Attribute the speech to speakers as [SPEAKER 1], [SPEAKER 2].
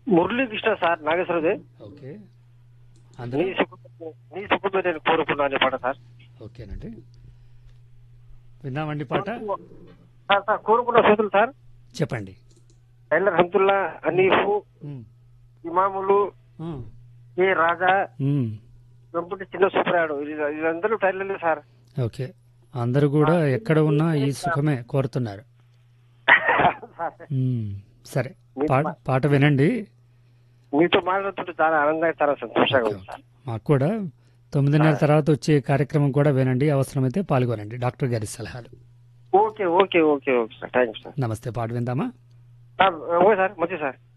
[SPEAKER 1] Muralikrishna sir నాగేశ్వరది
[SPEAKER 2] okay
[SPEAKER 1] నీ
[SPEAKER 2] అందరూ
[SPEAKER 1] సుఖం నీ సుఖంతో నేను కోరుకున్నా అనే పాట సార్
[SPEAKER 2] ఓకేనండి విందామండి పాట
[SPEAKER 1] సార్ సార్ కోరుకున్న సోదరులు సార్
[SPEAKER 2] చెప్పండి
[SPEAKER 1] టైలర్ హంతుల్లా అనీఫు
[SPEAKER 2] ఉమ్,
[SPEAKER 1] ఇమాములు
[SPEAKER 2] ఉమ్,
[SPEAKER 1] ఏ రాజా
[SPEAKER 2] ఉమ్,
[SPEAKER 1] వెంపటి చిన్న సూపరాడు వీళ్ళ- వీళ్ళందరూ టైలర్లే సార్
[SPEAKER 2] ఓకే అందరూ కూడా ఎక్కడ ఉన్నా ఈ సుఖమే కోరుతున్నారు
[SPEAKER 1] సార్,
[SPEAKER 2] ఉమ్, సరే పాట పాట వినండి
[SPEAKER 1] మీతో మాట్లాడుతుంటే చాలా ఆనందంగా చాలా సంతోషంగా ఉంది సార్
[SPEAKER 2] మాకు కూడా తొమ్మిదిన్నర తర్వాత వచ్చే కార్యక్రమం కూడా వినండి అవసరమైతే పాల్గొనండి డాక్టర్ గారి సలహాలు
[SPEAKER 1] okay okay okay okay sir thank you sir
[SPEAKER 2] నమస్తే పాట విందామా
[SPEAKER 1] సార్ ఓకే సార్ మంచిది సార్